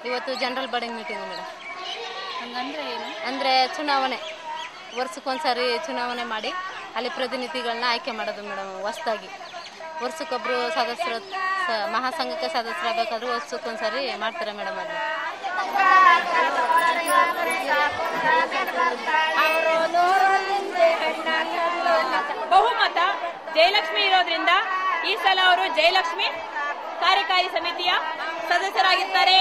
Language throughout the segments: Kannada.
ಇವತ್ತು ಜನರಲ್ ಬಾಡಿ ಮೀಟಿಂಗ್ ಮೇಡಮ್ ಹಂಗಂದ್ರೆ ಏನು ಅಂದರೆ ಚುನಾವಣೆ ವರ್ಷಕ್ಕೊಂದ್ಸರಿ ಚುನಾವಣೆ ಮಾಡಿ ಅಲ್ಲಿ ಪ್ರತಿನಿಧಿಗಳನ್ನ ಆಯ್ಕೆ ಮಾಡೋದು ಮೇಡಮ್ ಹೊಸ್ದಾಗಿ ವರ್ಷಕ್ಕೊಬ್ಬರು ಸದಸ್ಯರು ಸ- ಮಹಾಸಂಘಕ್ಕೆ ಸದಸ್ಯರಾಗಬೇಕಾದ್ರೆ ವರ್ಷಕ್ಕೊಂದ್ಸರಿ ಮಾಡ್ತಾರೆ ಮೇಡಮ್ ಅದು ಬಹುಮತ ಜಯಲಕ್ಷ್ಮಿ ಇರೋದ್ರಿಂದ ಈ ಸಲ ಅವರು ಜಯಲಕ್ಷ್ಮಿ ಕಾರ್ಯಕಾರಿ ಸಮಿತಿಯ ಸದಸ್ಯರಾಗಿದ್ದಾರೆ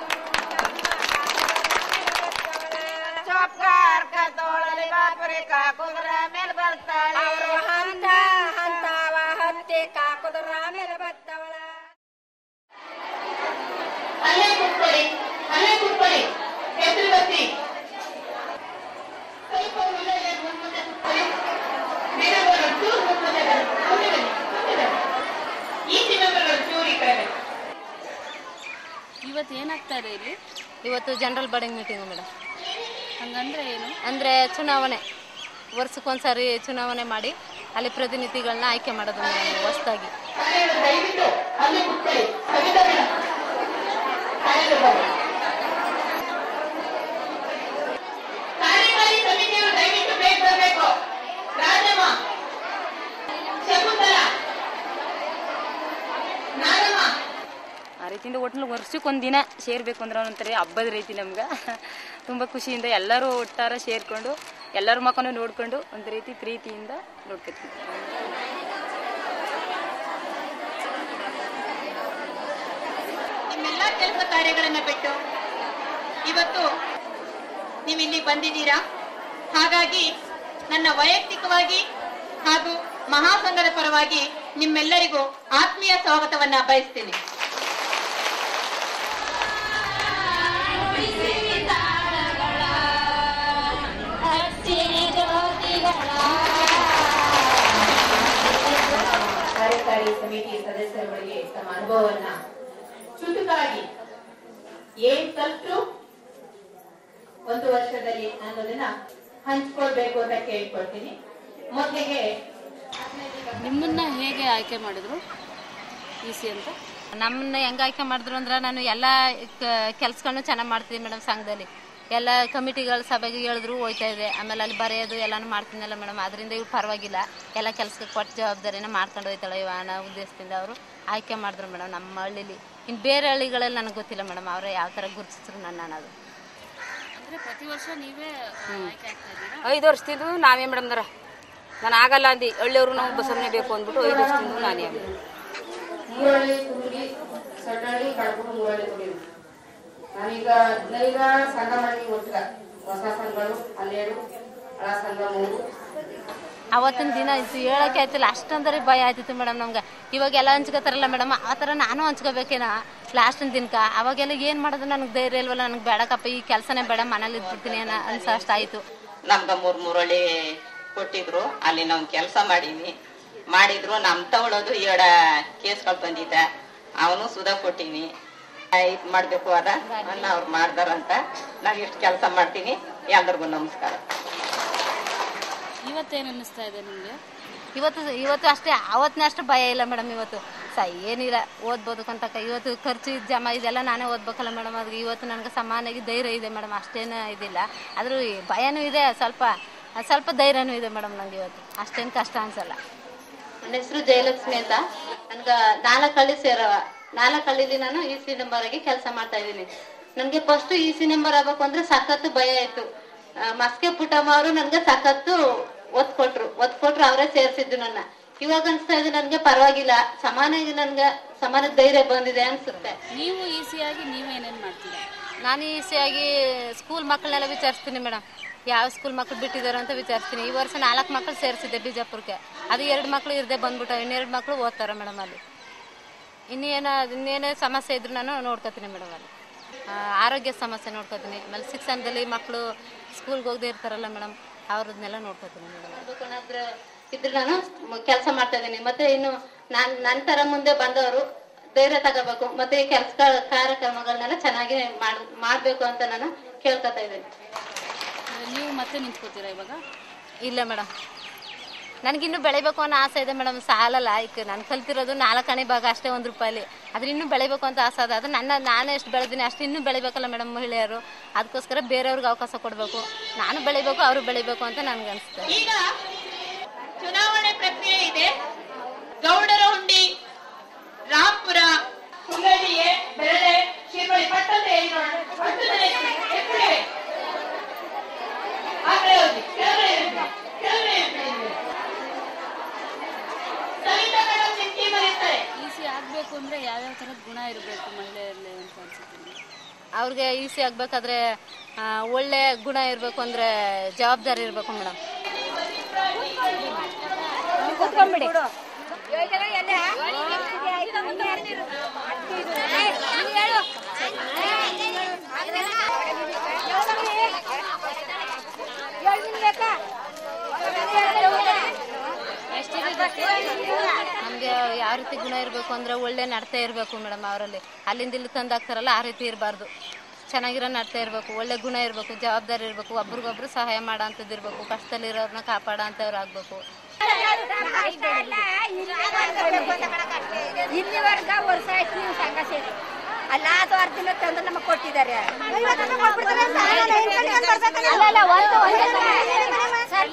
ಹಂತ ಹಂತವ ಹತ್ತಿ ಕಾಕುದ್ರ ಮೇಲೆ ಬತ್ತವಳ ಅಲ್ಲೇ ಕೂತ್ಕೊಳ್ಳಿ ಅಲ್ಲೇ ಕೂತ್ಕೊಳ್ಳಿ ಹೆಸರು ಬತ್ತಿ ಸ್ವಲ್ಪ ಮುಂದೆ ಮುಂದೆ ಕೂತ್ಕೊಳ್ಳಿ ಬೇಗ ಬರೋದು ಚೂರು ಮುಂದೆ ಬನ್ನಿ ಮುಂದೆ ಬನ್ನಿ ಮುಂದೆ ಬನ್ನಿ ಈ ಸಿನಿಮಾಗಳು ಚೂರು ಈ ಕಡೆ ಬನ್ನಿ. ಇವತ್ತು ಏನಾಗ್ತಾ ಇದೆ ಇಲ್ಲಿ ಇವತ್ತು ಜನರಲ್ ಬಾಡಿ ಮೀಟಿಂಗ್ ಮೇಡಮ್ ಹಂಗಂದ್ರೆ ಏನು ಅಂದರೆ ಚುನಾವಣೆ ವರ್ಷಕ್ಕೊಂದ್ಸರಿ ಚುನಾವಣೆ ಮಾಡಿ ಅಲ್ಲಿ ಪ್ರತಿನಿಧಿಗಳನ್ನ ಆಯ್ಕೆ ಮಾಡೋದು ಮೇಡಮ್ ಹೊಸ್ದಾಗಿ ಅಲ್ಲೇ ದಯವಿಟ್ಟು ಅಲ್ಲೇ ಕೂತ್ಕೊಳ್ಳಿ ಸವಿತಾ ಮೇಡಮ್ ಅಲ್ಲೇ ಬನ್ನಿ. ಕಾರ್ಯಕಾರಿ ಸಮಿತಿಯವರು ದಯವಿಟ್ಟು ಬೇಗ ಬರಬೇಕು ರಾಜಮ್ಮ ಶಕುಂತಲಾ ನಾಗಮ್ಮ ಆ ರೀತಿಯಿಂದ ಒಟ್ಟು ವರ್ಷಕ್ಕೊಂದು ದಿನ ಸೇರ್ಬೇಕು ಅಂದ್ರೆ ಒಂಥರ ಹಬ್ಬದ ರೀತಿ ನಮ್ಗೆ ತುಂಬ ಖುಷಿಯಿಂದ ಎಲ್ಲರೂ ಒಟ್ಟಾರ ಸೇರ್ಕೊಂಡು ಎಲ್ಲರ ಮಕ್ಕನೂ ನೋಡ್ಕೊಂಡು ಒಂದು ರೀತಿ ಪ್ರೀತಿಯಿಂದ ನೋಡ್ಕೊತೀವಿ ನಿಮ್ಮೆಲ್ಲ ಕೆಲಸ ಕಾರ್ಯಗಳನ್ನ ಬಿಟ್ಟು ಇವತ್ತು ನೀವಿಲ್ಲಿ ಬಂದಿದ್ದೀರಾ ಹಾಗಾಗಿ ನನ್ನ ವೈಯಕ್ತಿಕವಾಗಿ ಹಾಗೂ ಮಹಾಸಂಘದ ಪರವಾಗಿ ನಿಮ್ಮೆಲ್ಲರಿಗೂ ಆತ್ಮೀಯ ಸ್ವಾಗತವನ್ನ ಬಯಸ್ತೀನಿ ಕಾರ್ಯಕಾರಿ ಸಮಿತಿ ಸದಸ್ಯರುಗಳಿಗೆ ತಮ್ಮ ಅನುಭವವನ್ನ ಚುಟುಕಾಗಿ ಏನ್ ಕಲ್ತ್ರು ಒಂದು ವರ್ಷದಲ್ಲಿ ಅನ್ನೋದನ್ನ ಹಂಚ್ಕೊಳ್ಬೇಕು ಅಂತ ಕೇಳ್ಕೊಳ್ತೀನಿ ಮೊದಲಿಗೆ ನಿಮ್ಮನ್ನ ಹೇಗೆ ಆಯ್ಕೆ ಮಾಡಿದ್ರು ಇ ಸಿ ಅಂತ ನಮ್ಮನ್ನ ಹೆಂಗ್ ಆಯ್ಕೆ ಮಾಡಿದ್ರು ಅಂದ್ರೆ ನಾನು ಎಲ್ಲ ಕೆಲ್ಸಗಳನ್ನು ಚೆನ್ನಾಗಿ ಮಾಡ್ತೀನಿ ಮೇಡಮ್ ಸಂಘದಲ್ಲಿ ಎಲ್ಲ ಕಮಿಟಿಗಳ ಸಭೆಗೆ ಹೇಳಿದ್ರು ಹೋಯ್ತಾ ಇದೆ ಆಮೇಲೆ ಅಲ್ಲಿ ಬರೆಯೋದು ಎಲ್ಲಾನು ಮಾಡ್ತೀನಲ್ಲ ಮೇಡಮ್ ಅದರಿಂದ ಇವ್ರು ಪರವಾಗಿಲ್ಲ ಎಲ್ಲ ಕೆಲಸಕ್ಕೆ ಕೊಟ್ಟ ಜವಾಬ್ದಾರಿನ ಮಾಡ್ಕೊಂಡು ಹೋಯ್ತಾಳೆ ಇವ ಅನ್ನೋ ಉದ್ದೇಶದಿಂದ ಅವರು ಆಯ್ಕೆ ಮಾಡಿದ್ರು ಮೇಡಮ್ ನಮ್ಮ ಹಳ್ಳಿಲಿ ಇನ್ನು ಬೇರೆ ಹಳ್ಳಿಗಳಲ್ಲಿ ನನಗೆ ಗೊತ್ತಿಲ್ಲ ಮೇಡಮ್ ಅವರೇ ಯಾವ ಥರ ಗುರುತಿಸಿದ್ರು ನನ್ನ ಅನ್ನೋದು ಅಂದ್ರೆ ಪ್ರತಿ ವರ್ಷ ನೀವೇ ಆಯ್ಕೆ ಆಗ್ತಾ ಇದ್ದೀರಾ ಐದು ವರ್ಷದಿಂದ ನಾವೇ ಮೇಡಮ್ನರ ನಾನು ಆಗಲ್ಲ ಅಂದು ಹಳ್ಳಿಯವರು ನಾವು ಬಸವನೇ ಬೇಕು ಅಂದ್ಬಿಟ್ಟು ಐದು ವರ್ಷದಿಂದ ನಾನೇ ಆಗಿ ಮೂರಳ್ಳಿ ಕುರುಗಿ ಸಣ್ಣಳ್ಳಿ ಕಡ್ಕೊಂಡು ಮೂರಳ್ಳಿ ಕುಡಿಯೋದು ನಾನೀಗ ಹದಿನೈದ ಸಂಘ ಮಾಡಿ ಒಟ್ಟಿಗ ಹೊಸ ಸಂಘಗಳು ಹನ್ನೆರಡು ಹಳ ಸಂಘ ಮೂರು ಅವತ್ತಿನ ದಿನ ಇದು ಹೇಳಕ್ಕೆ ಆಯ್ತಿಲ್ಲ ಅಷ್ಟೊಂದರೆ ಭಯ ಆಯ್ತಿತ್ತು ಮೇಡಮ್ ನಮ್ಗೆ ಇವಾಗೆಲ್ಲ ಹಂಚ್ಕೋತಾರಲ್ಲ ಮೇಡಮ್ ಆ ಥರ ನಾನು ಹಂಚ್ಕೋಬೇಕೇನ ಲಾಸ್ಟಿನ ದಿನಕ ಅವಾಗೆಲ್ಲ ಏನು ಮಾಡೋದು ನನಗೆ ಧೈರ್ಯ ಇಲ್ವಲ್ಲ ನನಗೆ ಬೇಡಕಪ್ಪ ಈ ಕೆಲಸನೇ ಬೇಡ ಮನೇಲಿ ಇದ್ಬಿಡ್ತೀನಿ ಅನ್ನೋ ಅನ್ಸೋ ಅಷ್ಟಾಯ್ತು ನಮ್ಗ ಮೂರ್ ಮೂರಳ್ಳಿ ಕೊಟ್ಟಿದ್ರು ಅಲ್ಲಿ ನಾವು ಕೆಲಸ ಮಾಡೀನಿ ಮಾಡಿದ್ರು ನಮ್ ತಗೊಳ್ಳೋದು ಏಳ ಕೇಸ್ಗಳು ಬಂದಿದ್ದ ಅವನು ಸುಧಾ ಕೊಟ್ಟಿನಿ ಇದ್ ಮಾಡ್ಬೇಕು ಅದ ಅನ್ನ ಅವ್ರು ಮಾಡ್ದಾರಂತ ನಾವ್ ಇಷ್ಟು ಕೆಲಸ ಮಾಡ್ತೀನಿ ಎಲ್ರಿಗೂ ನಮಸ್ಕಾರ ಇವತ್ತೇನು ಅನ್ನಿಸ್ತಾ ಇದೆ ನಿಮಗೆ ಇವತ್ತು ಇವತ್ತು ಅಷ್ಟೇ ಅವತ್ತಿನ ಅಷ್ಟು ಭಯ ಇಲ್ಲ ಮೇಡಮ್ ಇವತ್ತು ಸ ಏನಿಲ್ಲ ಓದ್ಬೋದು ಅಂತಕ ಇವತ್ತು ಖರ್ಚು ಇದ್ ಜಮಾ ಇದೆಲ್ಲ ನಾನೇ ಓದ್ಬೇಕಲ್ಲ ಮೇಡಮ್ ಅದಕ್ಕೆ ಇವತ್ತು ನನಗೆ ಸಮಾನಾಗಿ ಧೈರ್ಯ ಇದೆ ಮೇಡಮ್ ಅಷ್ಟೇನು ಇದಿಲ್ಲ ಆದರೂ ಈ ಭಯನೂ ಇದೆ ಸ್ವಲ್ಪ ಸ್ವಲ್ಪ ಧೈರ್ಯನೂ ಇದೆ ಮೇಡಮ್ ನಂಗೆ ಇವತ್ತು ಅಷ್ಟೇನು ಕಷ್ಟ ಅನ್ಸಲ್ಲ ನನ್ನ ಹೆಸರು ಜಯಲಕ್ಷ್ಮಿ ಅಂತ ನನ್ಗ ನಾಲ್ಕು ಹಳ್ಳಿ ಸೇರವ ನಾಲ್ಕು ಹಳ್ಳಿಲಿ ನಾನು ಇ ಸಿ ನಂಬರ್ ಆಗಿ ಕೆಲಸ ಮಾಡ್ತಾ ಇದ್ದೀನಿ ನನ್ಗೆ ಫಸ್ಟ್ ಇ ಸಿ ನಂಬರ್ ಆಗ್ಬೇಕು ಅಂದ್ರೆ ಸಖತ್ತು ಭಯ ಇತ್ತು ಆ, ಮಸ್ಕೆ ಪುಟ್ಟಮ್ಮ ಅವರು ನನ್ಗೆ ಸಖತ್ತು ಒತ್ ಕೊಟ್ರು ಒತ್ ಕೊಟ್ರು ಅವರೇ ಸೇರ್ಸಿದ್ದು ನನ್ನ ಇವಾಗ ಅನ್ಸ್ತಾ ಇದೆ ನನ್ಗೆ ಪರವಾಗಿಲ್ಲ ಸಮಾನಾಗಿ ನನ್ಗೆ ಸಮಾನ ಧೈರ್ಯ ಬಂದಿದೆ ಅನ್ಸುತ್ತೆ ನೀವು ಈಸಿ ಆಗಿ ನೀವೇನೇನ್ ಮಾಡ್ತೀರಾ ನಾನು ಈಸಿಯಾಗಿ ಸ್ಕೂಲ್ ಮಕ್ಕಳನ್ನೆಲ್ಲ ವಿಚಾರಿಸ್ತೀನಿ ಮೇಡಮ್ ಯಾವ ಸ್ಕೂಲ್ ಮಕ್ಳು ಬಿಟ್ಟಿದ್ದಾರೆ ಅಂತ ವಿಚಾರಿಸ್ತೀನಿ ಈ ವರ್ಷ ನಾಲ್ಕು ಮಕ್ಕಳು ಸೇರಿಸಿದ್ದೆ ಬಿಜಾಪುರಕ್ಕೆ ಅದು ಎರಡು ಮಕ್ಕಳು ಇರದೆ ಬಂದ್ಬಿಟ್ಟು ಇನ್ನೆರಡು ಮಕ್ಕಳು ಓದ್ತಾರೆ ಮೇಡಮ್ ಅಲ್ಲಿ ಇನ್ನೇನು ಇನ್ನೇನೇ ಸಮಸ್ಯೆ ಇದ್ರು ನಾನು ನೋಡ್ಕೋತೀನಿ ಮೇಡಮ್ ಅಲ್ಲಿ ಆ, ಆರೋಗ್ಯ ಸಮಸ್ಯೆ ನೋಡ್ಕೋತೀನಿ ಆಮೇಲೆ ಶಿಕ್ಷಣದಲ್ಲಿ ಮಕ್ಕಳು ಸ್ಕೂಲ್ಗೆ ಹೋಗದೆ ಇರ್ತಾರಲ್ಲ ಮೇಡಮ್ ಅವ್ರದ್ದನ್ನೆಲ್ಲ ನೋಡ್ಕೋತೀನಿ ಮೇಡಮ್ ಮಾಡ್ಬೇಕು ಅನ್ನೋದ್ರ ಇದ್ರೆ ನಾನು ಕೆಲಸ ಮಾಡ್ತಾ ಇದ್ದೀನಿ ಮತ್ತೆ ಇನ್ನು ನಾನ್ ನನ್ ತರ ಮುಂದೆ ಬಂದವರು ಧೈರ್ಯ ತಗೋಬೇಕು ಮತ್ತೆ ಈ ಕೆಲಸ ಕಾರ್ಯಕ್ರಮಗಳನ್ನೆಲ್ಲ ಚೆನ್ನಾಗಿ ಮಾಡ್ ಮಾಡ್ಬೇಕು ಅಂತ ನಾನು ಕೇಳ್ಕೊತಾ ಇದ್ದೀನಿ ನೀವು ಮತ್ತೆ ನಿಂತ್ಕೋತೀರಾ ಇವಾಗ ಇಲ್ಲ ಮೇಡಮ್ ನನಗಿನ್ನೂ ಬೆಳಿಬೇಕು ಅನ್ನೋ ಆಸೆ ಇದೆ ಮೇಡಮ್ ಸಾಲಲ್ಲ ಈಗ ನಾನು ಕಲ್ತಿರೋದು ನಾಲ್ಕು ಅಣೆ ಭಾಗ ಅಷ್ಟೇ ಒಂದು ರೂಪಾಯಿಲಿ ಅದ್ರ ಇನ್ನೂ ಬೆಳಿಬೇಕು ಅಂತ ಆಸೆ ಅದ ಅದು ನನ್ನ ನಾನು ಎಷ್ಟು ಬೆಳೆದಿನಿ ಅಷ್ಟು ಇನ್ನೂ ಬೆಳಿಬೇಕಲ್ಲ ಮೇಡಮ್ ಮಹಿಳೆಯರು ಅದಕ್ಕೋಸ್ಕರ ಬೇರೆಯವ್ರಿಗೆ ಅವಕಾಶ ಕೊಡಬೇಕು ನಾನು ಬೆಳಿಬೇಕು ಅವರು ಬೆಳಿಬೇಕು ಅಂತ ನನ್ಗೆ ಅನಿಸ್ತದೆ ಈಗ ಚುನಾವಣೆ ಪ್ರಕ್ರಿಯೆ ಇದೆ ಗೌಡರ ಹುಂಡಿ ರಾಂಪುರ ಹುಲ್ಲಳ್ಳಿಯೇ ಬೆರಳೆ ಶಿರ್ವಳಿ ಪಟ್ಟದ ಹೇಳಿ ನೋಡೋಣ ಪಟ್ಟದ ಎತ್ತಿ, ಎತ್ತಿ. ಆ ಕಡೆ ಹೋಗಿ ಕೆಳಗಡೆ ಇರ್ಲಿ, ಕೆಳಗಡೆ ಇರ್ಲಿ. ಸವಿತಾ ಮೇಡಮ್ ನಿಮ್ ಟೀಮಲ್ಲಿ ಇರ್ತಾರೆ ಈಸಿ ಆಗ್ಬೇಕು ಅಂದ್ರೆ ಯಾವ್ಯಾವ ತರದ ಗುಣ ಇರಬೇಕು ಮಹಿಳೆಯರಲ್ಲಿ ಅಂತ ಅನ್ಸುತ್ತೆ ನಿಮ್ಗೆ? ಅವ್ರಿಗೆ ಈಸಿ ಆಗ್ಬೇಕಾದ್ರೆ ಆ, ಒಳ್ಳೆ ಗುಣ ಇರಬೇಕು ಅಂದ್ರೆ ಜವಾಬ್ದಾರಿ ಇರಬೇಕು ಮೇಡಮ್ ನಮ್ಗೆ ಯಾವ ರೀತಿ ಗುಣ ಇರಬೇಕು ಅಂದ್ರೆ ಒಳ್ಳೆ ನಡತೆ ಇರಬೇಕು ಮೇಡಮ್ ಅವರಲ್ಲಿ ಅಲ್ಲಿಂದ ಇಲ್ಲಿ ತಂದಾಕ್ತಾರಲ್ಲ ಆ ರೀತಿ ಇರಬಾರ್ದು ಚೆನ್ನಾಗಿರೋ ನಡತೆ ಇರಬೇಕು ಒಳ್ಳೆ ಗುಣ ಇರಬೇಕು ಜವಾಬ್ದಾರಿ ಇರಬೇಕು ಒಬ್ರಿಗೊಬ್ರು ಸಹಾಯ ಮಾಡೋ ಅಂಥದ್ದು ಇರಬೇಕು ಕಷ್ಟದಲ್ಲಿರೋರ್ನ ಕಾಪಾಡೋ ಅಂಥವ್ರು ಆಗಬೇಕು ಇಲ್ಲಿವರೆಗ ವರ್ಷ ಆಯ್ತು ನೀವು ಸಂಘ ಸೇರಿ ಅಲ್ಲ ಅದು ಅರ್ಜಿನ ತಂದು ನಮಗೆ ಕೊಟ್ಟಿದ್ದಾರೆ ಅಲ್ಲಲ್ಲ, ಒಂದು ಒಂದೇ ಸಲ.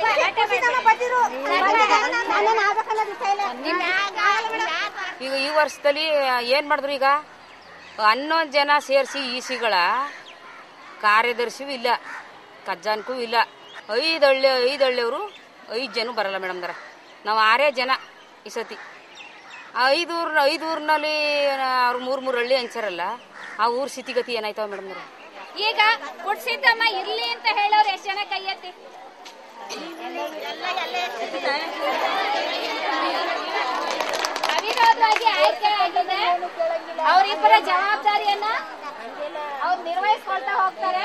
ಈಗ ಈ ವರ್ಷದಲ್ಲಿ ಏನು ಮಾಡಿದ್ರು ಈಗ ಹನ್ನೊಂದು ಜನ ಸೇರಿಸಿ ಈ ಸಿಗಳ ಕಾರ್ಯದರ್ಶಿಯೂ ಇಲ್ಲ ಖಜಾನ್ಕೂ ಇಲ್ಲ ಐದು ಹಳ್ಳಿ ಐದು ಹಳ್ಳಿಯವರು ಐದು ಜನ ಬರಲ್ಲ ಮೇಡಮ್ದರ ನಾವು ಆರೇ ಜನ ಈ ಸತಿ ಆ ಐದು ಊರ್ ಐದು ಊರಿನಲ್ಲಿ ಅವ್ರು ಮೂರು ಮೂರು ಹಳ್ಳಿ ಹಂಚಾರಲ್ಲ ಆ ಊರ್ ಸ್ಥಿತಿಗತಿ ಏನಾಯ್ತವ ಮೇಡಮ್ದರ ಈಗ ಕುಡ್ಸಿದ್ದಮ್ಮ ಇರ್ಲಿ ಅಂತ ಹೇಳೋರು ಎಷ್ಟು ಜನ ಕೈ ಎತ್ತಿ ಅವಿರೋಧವಾಗಿ ಆಯ್ಕೆ ಆಗಿದೆ ಅವರಿಬ್ಬರ ಜವಾಬ್ದಾರಿಯನ್ನ ಅವ್ರು ನಿರ್ವಹಿಸ್ಕೊಳ್ತಾ ಹೋಗ್ತಾರೆ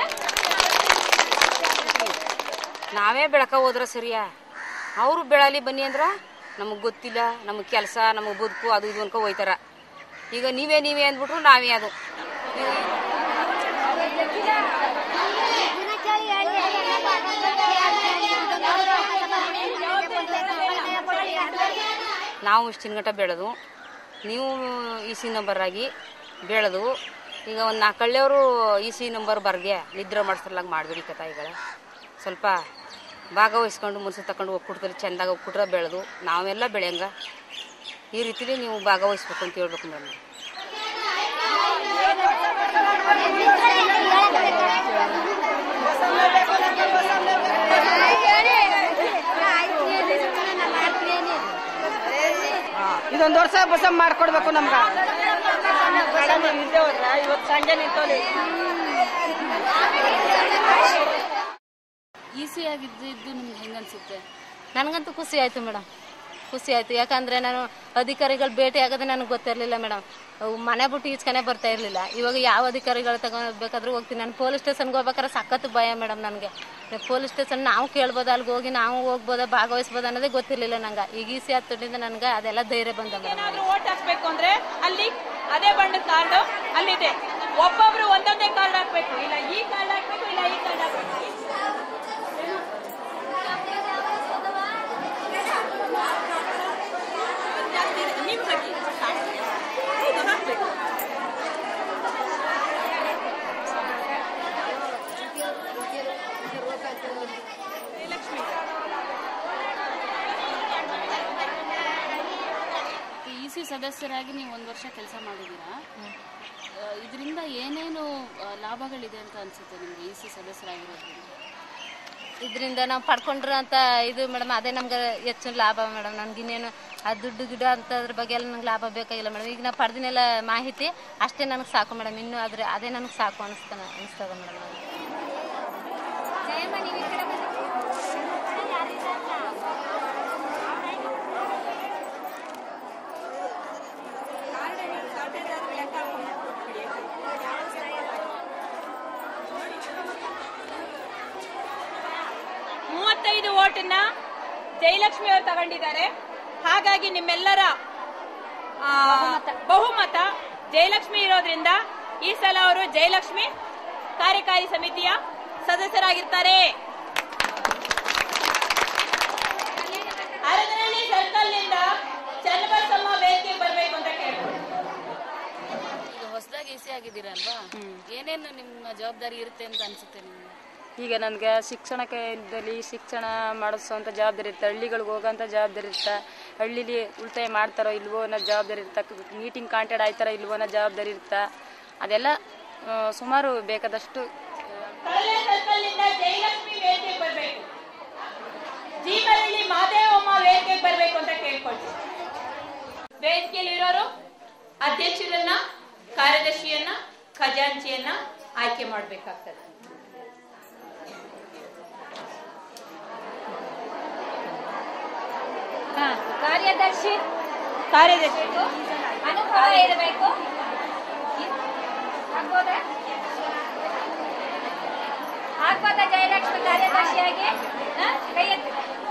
ನಾವೇ ಬೆಳಕ ಹೋದ್ರ ಸರಿಯಾ ಅವರು ಬೆಳಲಿ ಬನ್ನಿ ಅಂದ್ರ ನಮಗೆ ಗೊತ್ತಿಲ್ಲ ನಮಗೆ ಕೆಲಸ ನಮಗೆ ಬದುಕು ಅದು ಇದು ಅನ್ಕೊ ಹೋಯ್ತಾರ ಈಗ ನೀವೇ ನೀವೇ ಅಂದ್ಬಿಟ್ರು ನಾವೇ ಅದು ನಾವು ಇಷ್ಟಿನ ಗಂಟ ಬೆಳೆದು ನೀವು ಇ ಸಿ ನಂಬರ್ ಆಗಿ ಬೆಳೆದು ಈಗ ಒಂದು ನಾಲ್ಕು ಹಳ್ಳಿಯವರು ಇ ಸಿ ನಂಬರ್ ಬರ್ಗೆ ನಿದ್ರೆ ಮಾಡಿಸ್ತಾರಲ್ಲ ಮಾಡಬೇಡಿ ಕಥ ಈಗ ಸ್ವಲ್ಪ ಭಾಗವಹಿಸ್ಕೊಂಡು ಮುನ್ಸು ತಗೊಂಡು ಒಕ್ಕೂಟದಲ್ಲಿ ಚೆಂದಾಗಿ ಒಕ್ಕೂಟ ಬೆಳೆದು ನಾವೆಲ್ಲ ಬೆಳೆಯಂಗ ಈ ರೀತಿಲಿ ನೀವು ಭಾಗವಹಿಸ್ಬೇಕು ಅಂತ ಹೇಳ್ಬೇಕು ಮೇಡಮ್ ಇದೊಂದು ವರ್ಷ ಬಸ ಮಾಡ್ಕೊಡ್ಬೇಕು ನಮ್ಗ ಇವತ್ತು ಸಂಜೆ ನಿಂತೋಲಿ ಈಸಿ ಆಗಿದ್ದು ನಿಮ್ಗೆ ಹೆಂಗ್ ಅನ್ಸುತ್ತೆ ನನಗಂತೂ ಖುಷಿ ಆಯಿತು ಮೇಡಮ್ ಖುಷಿ ಆಯಿತು ಯಾಕಂದರೆ ನಾನು ಅಧಿಕಾರಿಗಳು ಭೇಟಿ ಆಗೋದು ನನಗೆ ಗೊತ್ತಿರಲಿಲ್ಲ ಮೇಡಮ್ ಅವು ಮನೆ ಬಿಟ್ಟು ಈಚ್ಕನೆ ಬರ್ತಾ ಇರಲಿಲ್ಲ ಇವಾಗ ಯಾವ ಅಧಿಕಾರಿಗಳು ತಗೋಬೇಕಾದ್ರೂ ಹೋಗ್ತೀನಿ ನಾನು ಪೊಲೀಸ್ ಸ್ಟೇಷನ್ಗೆ ಹೋಗ್ಬೇಕಾದ್ರೆ ಸಖತ್ತು ಭಯ ಮೇಡಮ್ ನನಗೆ ಪೊಲೀಸ್ ಸ್ಟೇಷನ್ ನಾವು ಕೇಳ್ಬೋದು ಅಲ್ಲಿಗೆ ಹೋಗಿ ನಾವು ಹೋಗ್ಬೋದಾ ಭಾಗವಹಿಸ್ಬೋದು ಅನ್ನೋದೇ ಗೊತ್ತಿರಲಿಲ್ಲ ನಂಗೆ ಈಗ ಈಸಿ ಹತ್ತದಿಂದ ನನಗೆ ಅದೆಲ್ಲ ಧೈರ್ಯ ಬಂದ ಮೇಡಮ್ ಏನಾದ್ರೂ ಓಟ್ ಹಾಕ್ಬೇಕು ಅಂದ್ರೆ ಅಲ್ಲಿ ಅದೇ ಬಣ್ಣದ ಕಾರ್ಡ್ ಅಲ್ಲಿದೆ ಒಬ್ಬೊಬ್ರು ಒಂದೊಂದೇ ಕಾರ್ಡ್ ಹಾಕ್ಬೇಕು ಇಲ್ಲ ಈ ಕಾರ್ಡ್ ಹಾಕ್ಬೇಕು ಇಲ್ಲ ಈ ಕಾರ್ಡ್ ಹಾಕ್ಬೇಕು ನಿಮ್ಗೆ ಹಾಕಿ. ಹೌದು, ಹಾಕ್ಬೇಕು ಇ ಸಿ ಸದಸ್ಯರಾಗಿ ನೀವು ಒಂದು ವರ್ಷ ಕೆಲಸ ಮಾಡಿದ್ದೀರಾ ಇದರಿಂದ ಏನೇನು ಆ, ಲಾಭಗಳಿದೆ ಅಂತ ಅನ್ಸುತ್ತೆ ನಿಮ್ಗೆ ಇ ಸಿ ಸದಸ್ಯರಾಗಿರೋದ್ರಿಂದ ಇದರಿಂದ ನಾವು ಪಡ್ಕೊಂಡಿರೋಂಥ ಇದು ಮೇಡಮ್ ಅದೇ ನಮ್ಗೆ ಹೆಚ್ಚು ಲಾಭ ಮೇಡಮ್ ನನ್ಗೆ ಇನ್ನೇನು ಆ ದುಡ್ಡು ಗಿಡ ಅಂತದ್ರ ಬಗ್ಗೆ ಎಲ್ಲ ನಂಗೆ ಲಾಭ ಬೇಕಾಗಿಲ್ಲ ಮೇಡಮ್ ಈಗ ನಾವು ಪಡೆದಿನೆಲ್ಲ ಮಾಹಿತಿ ಅಷ್ಟೇ ನನಗೆ ಸಾಕು ಮೇಡಮ್ ಇನ್ನು ಆದ್ರೆ ಅದೇ ನನಗೆ ಸಾಕು ಅನಿಸ್ತಾನೆ ಅನಿಸ್ತದೆ ಮೇಡಮ್ ಮೂವತ್ತೈದು ಓಟನ್ನ ಜಯಲಕ್ಷ್ಮಿ ಅವರು ತಗೊಂಡಿದ್ದಾರೆ ಹಾಗಾಗಿ ನಿಮ್ಮೆಲ್ಲರ ಆ, ಬಹುಮತ ಜಯಲಕ್ಷ್ಮಿ ಇರೋದ್ರಿಂದ ಈ ಸಲ ಅವರು ಜಯಲಕ್ಷ್ಮಿ ಕಾರ್ಯಕಾರಿ ಸಮಿತಿಯ ಸದಸ್ಯರಾಗಿರ್ತಾರೆ ಆರಾಧನಾ ಎ ಸಿ ಆಗಿದ್ದೀರಲ್ವಾ ಏನೇನು ನಿಮ್ಮ ಜವಾಬ್ದಾರಿ ಇರುತ್ತೆ ಅಂತ ಅನ್ಸುತ್ತೆ ನಿಮ್ಗೆ ಈಗ ನನಗೆ ಶಿಕ್ಷಣದಲ್ಲಿ ಶಿಕ್ಷಣ ಮಾಡಿಸೋಂಥ ಜವಾಬ್ದಾರಿ ಇರುತ್ತೆ ಹಳ್ಳಿಗಳಿಗೆ ಹೋಗೋಂಥ ಜವಾಬ್ದಾರಿ ಇರುತ್ತೆ ಹಳ್ಳಿಲಿ ಉಳಿತಾಯ ಮಾಡ್ತಾರೋ ಇಲ್ವೋ ಅನ್ನೋ ಜವಾಬ್ದಾರಿ ಇರುತ್ತೆ ಮೀಟಿಂಗ್ ಕಾಂಟ್ಯಾಕ್ಟ್ ಆಯ್ತಾರೋ ಇಲ್ವೋ ಅನ್ನೋ ಜವಾಬ್ದಾರಿ ಇರುತ್ತೆ ಅದೆಲ್ಲ ಆ, ಸುಮಾರು ಬೇಕಾದಷ್ಟು ಕಡಲೆ ಸರ್ಕಲ್ನಿಂದ ಜಯಲಕ್ಷ್ಮಿ ವೇದಿಕೆಗೆ ಬರಬೇಕು ಜೀವನದಲ್ಲಿ ಮಾದೇವಮ್ಮ ವೇದಿಕೆಗೆ ಬರಬೇಕು ಅಂತ ಕೇಳ್ಕೊಳ್ತೀನಿ ವೇದಿಕೆಯಲ್ಲಿರೋರು ಅಧ್ಯಕ್ಷರನ್ನ ಕಾರ್ಯದರ್ಶಿಯನ್ನ ಖಜಾಂಚಿಯನ್ನ ಆಯ್ಕೆ ಮಾಡಬೇಕಾಗ್ತದೆ ಕಾರ್ಯದರ್ಶಿ ಕಾರ್ಯದರ್ಶಿ ಅನುಭವ ಇರಬೇಕು ಆಗ್ಬೋದಾ ಆಗ್ಬೋದಾ ಜಯಲಕ್ಷ್ಮಿ ಕಾರ್ಯದರ್ಶಿಯಾಗಿ ಹಾ? ಕೈ ಎತ್ತಿ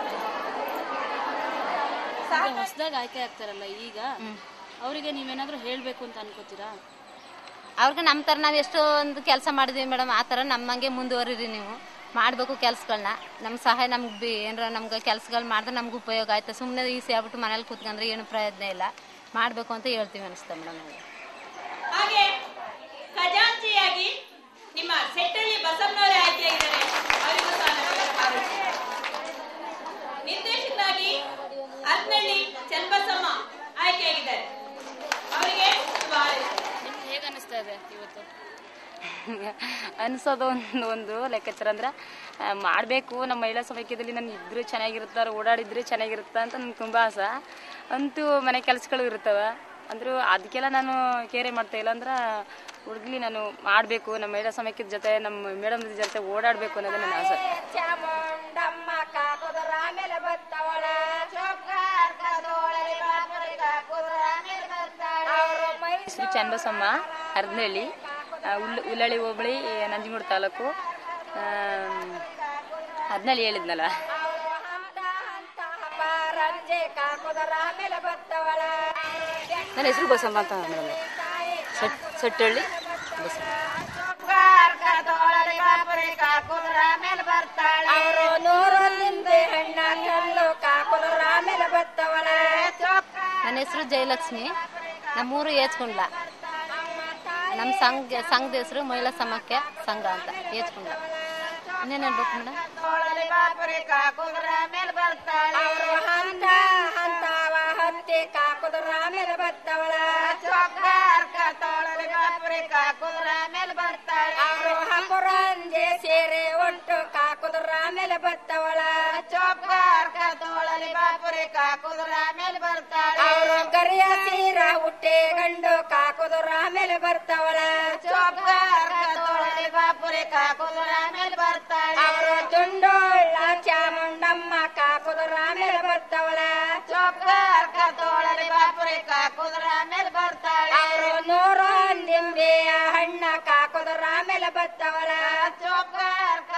ಹೊಸದಾಗಿ ಆಯ್ಕೆ ಆಗ್ತಾರಲ್ಲ ಈಗ ಅವರಿಗೆ ನೀವೇನಾದ್ರೂ ಹೇಳ್ಬೇಕು ಅಂತ ಅನ್ಕೋತೀರಾ ಅವ್ರಿಗೆ ನಮ್ಮ ಥರ ನಾವು ಎಷ್ಟೊಂದು ಕೆಲಸ ಮಾಡಿದ್ವಿ ಮೇಡಮ್ ಆ ಥರ ನಮ್ಮಂಗೆ ಮುಂದುವರಿರಿ ನೀವು ಮಾಡಬೇಕು ಕೆಲ್ಸಗಳನ್ನ ನಮ್ಮ ಸಹಾಯ ನಮ್ಗೆ ಬಿ ಏನಾರ ನಮ್ಗೆ ಕೆಲ್ಸಗಳು ಮಾಡಿದ್ರೆ ನಮ್ಗೆ ಉಪಯೋಗ ಆಯ್ತು ಸುಮ್ಮನೆ ಈಸಿ ಆಗ್ಬಿಟ್ಟು ಮನೇಲಿ ಕೂತ್ಕೊಂಡ್ರೆ ಏನು ಪ್ರಯೋಜನ ಇಲ್ಲ ಮಾಡಬೇಕು ಅಂತ ಹೇಳ್ತೀವಿ ಅನಿಸ್ತಾ ಮೇಡಮ್ ನಮಗೆ ಹಾಗೆ ಖಜಾಂಚಿಯಾಗಿ ನಿಮ್ಮ ಸೆಟ್ಟಳ್ಳಿ ಬಸಮ್ಮನವರೇ ಆಯ್ಕೆಯಾಗಿದ್ದಾರೆ ಅವರಿಗೂ ಸಹ ನಮಸ್ಕಾರ ಹಾರೈಸಿ. ನಿರ್ದೇಶಕರಾಗಿ ಅರ್ನಳ್ಳಿ ಚನ್ನಬಸಮ್ಮ ಆಯ್ಕೆಯಾಗಿದ್ದಾರೆ ಅವರಿಗೆ ಶುಭ ಹಾರೈಸಿ. ನಿಮ್ಗೆ ಹೇಗೆ ಅನಿಸ್ತಾ ಇದೆ ಇವತ್ತು ಅನ್ಸೋದು ಒಂದು ಒಂದು ಲೆಕ್ಕಾಚಾರ ಅಂದ್ರೆ ಮಾಡಬೇಕು ನಮ್ಮ ಮಹಿಳಾ ಸಮಾಖ್ಯದಲ್ಲಿ ನಾನು ಇದ್ರೂ ಚೆನ್ನಾಗಿರ್ತಾರೆ ಓಡಾಡಿದ್ರೆ ಚೆನ್ನಾಗಿರುತ್ತೆ ಅಂತ ನನ್ಗೆ ತುಂಬ ಆಸೆ ಅಂತೂ ಮನೆ ಕೆಲಸಗಳು ಇರ್ತವೆ ಅಂದರೂ ಅದಕ್ಕೆಲ್ಲ ನಾನು ಕೇರೆ ಮಾಡ್ತಾ ಇಲ್ಲ ಅಂದ್ರೆ ಹುಡುಗ್ಲಿ ನಾನು ಮಾಡಬೇಕು ನಮ್ಮ ಮಹಿಳಾ ಸಮಾಖ್ಯದ ಜೊತೆ ನಮ್ಮ ಮೇಡಮ್ ಜೊತೆ ಓಡಾಡಬೇಕು ಅನ್ನೋದು ನನ್ನ ಆಸೆ ಚಾಮುಂಡಮ್ಮ ಕಾಕುದರ ಮೇಲೆ ಬತ್ತವಳ ಚೊಕ್ಕಾರ್ಕದೊಳಗೆ ಬಾಪುರಿ ಕಾಕುದರ ಮೇಲೆ ಬತ್ತಾಳ ಅವರು ಮೈ ಶ್ರೀ ಚನ್ನಬಸಮ್ಮ ಹರದನಹಳ್ಳಿ ಉಲ್ ಉಲ್ಲಳ್ಳಿ ಹೋಬಳಿ ನಂಜನಗೂಡು ತಾಲೂಕು ಹರದನಹಳ್ಳಿ ಹೇಳಿದ್ನಲ್ಲ ರಂಜೆ ಕಾಕುದರ ಮೇಲೆ ಬತ್ತವಳ ನನ್ನ ಹೆಸರು ಬಸಮ್ಮ ಅಂತ ಮೇಡಮ್ ಸೆಟ್ ಸೆಟ್ಟಳ್ಳಿ ಬಸಮ್ಮ ಚೊಕ್ಕಾರ್ಕದೊಳಗೆ ಬಾಪುರಿ ಕಾಕುದರ ಮೇಲೆ ಬರ್ತಾಳ ಅವರು ನೂರು ನಿಂಬೆ ಹಣ್ಣ ಕಲ್ಲು ಕಾಕುದರ ಮೇಲೆ ಬತ್ತವಳ ಚೊಕ್ಕ ನನ್ನ ಹೆಸರು ಜಯಲಕ್ಷ್ಮಿ ನಮ್ಮೂರು ಏಚ್ಕುಂಡ್ಲ ನಮ್ಮ ಸಂಘ ಸಂಘದ ಹೆಸರು ಮಹಿಳಾ ಸಮಾಖ್ಯ ಸಂಘ ಅಂತ ಏಚ್ಕುಂಡ್ಲ ಇನ್ನೇನು ಹೇಳ್ಬೇಕು ಮೇಡಮ್ ತೋಳಲಿ ಬಾಪುರಿ ಕಾಕುದ್ರ ಮೇಲೆ ಬರ್ತಾಳ ಅವರು ಹಂತ ಹಂತವ ಹತ್ತಿ ಕಾಕುದ್ರ ಮೇಲೆ ಬರ್ತವಳ ಚೊಕ್ಕಾರ್ಕ ತೋಳಲಿ ಬಾಪುರಿ ಕಾಕುದ್ರ ಮೇಲೆ ಬರ್ತಾಳ ಅವರು ಹಕುರಂಜೆ ಸೇರೆ ಒಟ್ಟು ಕಾಕುದ್ರ ಮೇಲೆ ಬರ್ತವಳ ಚೊಕ್ಕಾರ್ಕ ತೋಳಲಿ ಬಾಪುರಿ ಕಾಕುದ್ರ ಮೇಲೆ ಬರ್ತಾಳ ಅವರು ಕರಿಯ ಸೀರ ಹುಟ್ಟೆ ಗಂಡು ಕಾಕುದ್ರ ಮೇಲೆ ಬರ್ತವಳ ಚೊಕ್ಕಾರ್ಕ ತೋಳಲಿ ಬಾಪುರಿ ಕಾಕುದ್ರ ಮೇಲೆ ಬರ್ತಾಳ ಅವರು ತುಂಡೋಳ ಚಾಮುಂಡಮ್ಮ ಕಾಕುದ್ರ ಮೇಲೆ ಬರ್ತವಳ ಚೊಕ್ಕಾರ್ಕ ತೋಳಲಿ ಬಾಪುರಿ ಕಾಕುದ್ರ ಮೇಲೆ ಬರ್ತಾಳ ಅವರು ನೂರು ನಿಂಬೆಯ ಹಣ್ಣ ಕಾಕುದ್ರ ಮೇಲೆ ಬರ್ತವಳ ಚೊಕ್ಕಾರ್ಕ